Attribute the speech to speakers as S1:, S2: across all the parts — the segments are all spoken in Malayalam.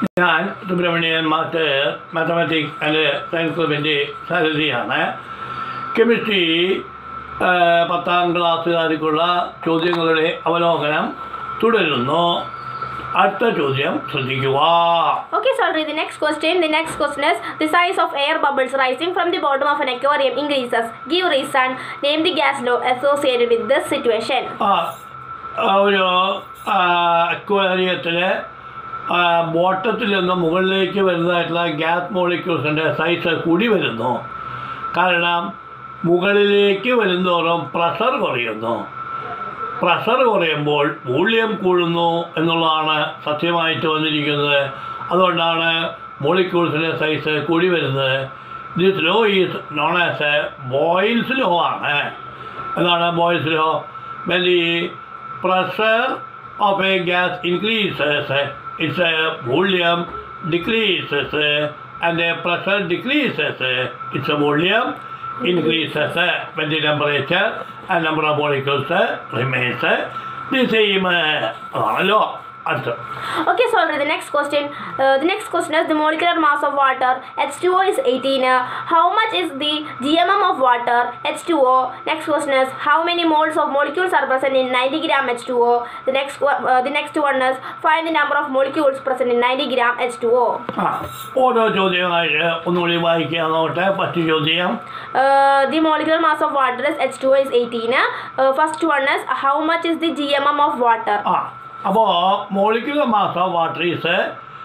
S1: ഞാൻ Subramanian master mathematics and science ക്ലബിൻ്റെ സാരഥിയാണ് കെമിസ്ട്രി ആ, പത്താം ക്ലാസ്സുകാർക്കുള്ള ചോദ്യങ്ങളുടെ അവലോകനം തുടരുന്നു അടുത്ത ചോദ്യം ശ്രദ്ധിക്കുക
S2: Okay, so I'll read the next question. The next question is the size of air bubbles rising from the bottom of an aquarium increases. Give reason. Name the gas law associated with this situation.
S1: ആ ആ, ഒരു അക്വേറിയത്തിൽ ബോട്ടത്തിൽ നിന്ന് മുകളിലേക്ക് വരുന്നതായിട്ടുള്ള ഗ്യാസ് മോളിക്യൂൾസിൻ്റെ സൈസ് കൂടി വരുന്നു കാരണം മുകളിലേക്ക് വരുന്തോറും പ്രഷർ കുറയുന്നു പ്രഷർ കുറയുമ്പോൾ വോള്യം കൂടുന്നു എന്നുള്ളതാണ് സത്യമായിട്ട് വന്നിരിക്കുന്നത് അതുകൊണ്ടാണ് മോളിക്യൂൾസിൻ്റെ സൈസ് കൂടി വരുന്നത് this law is known as a Boyle's law ആണ് എന്താണ് Boyle's law when the pressure of a gas increases its a volume decreases and a pressure decreases its a volume increases uh, when the temperature and number of molecules uh, remains uh, the same. Uh, law. Answer.
S2: Okay, so I'll read the next question. Uh, the next question is the molecular mass of water H2O is 18. Uh, how much is the GMM of water H2O? Next question is how many moles of molecules are present in 90 gram H2O? The next one, uh, the next one is find the number of molecules present in 90 gram H2O.
S1: ആ ഓരോ ചോദ്യമായിട്ട് ഒന്നുകൂടി വായിക്കാൻ നോട്ടെ ഫസ്റ്റ് ചോദ്യം
S2: Uh, the molecular mass of water is H2O is 18. Uh, first one is how much is the GMM of water?
S1: ആ അപ്പോൾ molecular mass of water is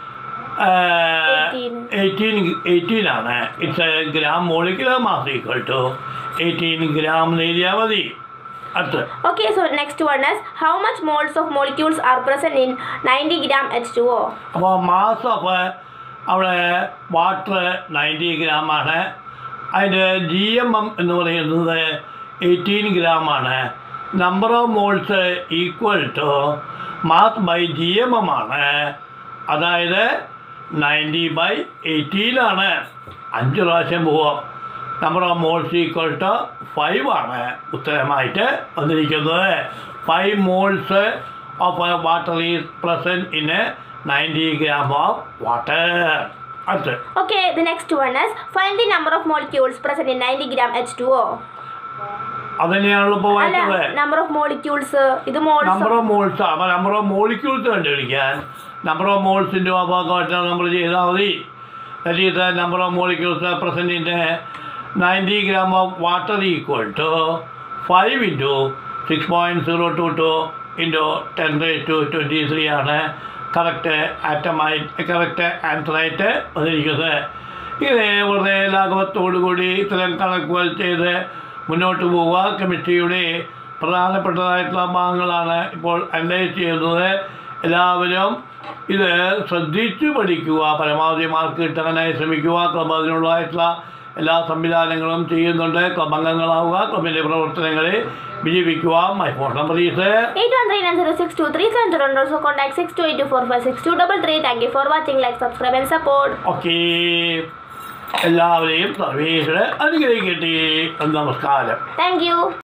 S1: eighteen eighteen ആണ് its a gram molecular mass equal to eighteen gram നേരിയാൽ മതി അടുത്ത്
S2: Okay, so next one is how much moles of molecules are present in 90 gram H2O?
S1: അപ്പോൾ മാസ് ഓഫ് അവിടെ വാട്ടർ നയൻറ്റി ഗ്രാമാണ് അതിൻ്റെ ജി എം എം എന്ന് പറയുന്നത് എയ്റ്റീൻ ഗ്രാമാണ് number of moles equal to mass by G M M ആണ് അതായത് നയൻറ്റി ബൈ എയ്റ്റീനാണ് അഞ്ച് പ്രാവശ്യം പോവാം number of moles equal to five ആണ് ഉത്തരമായിട്ട് വന്നിരിക്കുന്നത് five moles of water is present in a ninety gram of water അടുത്ത്
S2: Okay, the next one is find the number of molecules present in 90 gram H2O.
S1: അതന്നെയാണല്ലോ ഇപ്പോൾ
S2: അല്ല
S1: വായിച്ചത്
S2: നമ്പർ ഓഫ് മോളിക്യൂൾസ് ഇത് മോൾസ്
S1: നമ്പർ ഓഫ് മോൾസ് അപ്പോൾ നമ്പർ ഓഫ് മോളിക്യൂൾസ് കണ്ടുപിടിക്കാൻ നമ്പർ ഓഫ് മോൾസിൻ്റെ ഭാഗമായിട്ട് നമ്മൾ ചെയ്താൽ മതി that is number of molecules present in ninety gram of water equal to five into six point zero two two into ten raise to twenty three ആണ് കറക്റ്റ് ആറ്റമായി കറക്റ്റ് ആൻസറായിട്ട് വന്നിരിക്കുന്നത് ഇങ്ങനെ വളരെ ലാഘവത്തോടു കൂടി ഇത്തരം കണക്കുകൾ ചെയ്ത് മുന്നോട്ട് പോവുക കെമിസ്ട്രിയുടെ പ്രധാനപ്പെട്ടതായിട്ടുള്ള ഭാഗങ്ങളാണ് ഇപ്പോൾ അനലൈസ് ചെയ്യുന്നത് എല്ലാവരും ഇത് ശ്രദ്ധിച്ച് പഠിക്കുക പരമാവധി മാർക്ക് കിട്ടാനായി ശ്രമിക്കുക ക്ലബ് അതിനുള്ളതായിട്ടുള്ള എല്ലാ സംവിധാനങ്ങളും ചെയ്യുന്നുണ്ട് ക്ലബ് അംഗങ്ങളാവുക ക്ലബിൻ്റെ പ്രവർത്തനങ്ങളെ വിജയിപ്പിക്കുക my phone number is
S2: 8139062370 and also contact 6282456233. Thank you for watching. Like, subscribe and support.
S1: Okay എല്ലാവരെയും സർവീസിന് അനുഗ്രഹിക്കട്ടെ നമസ്കാരം
S2: Thank you.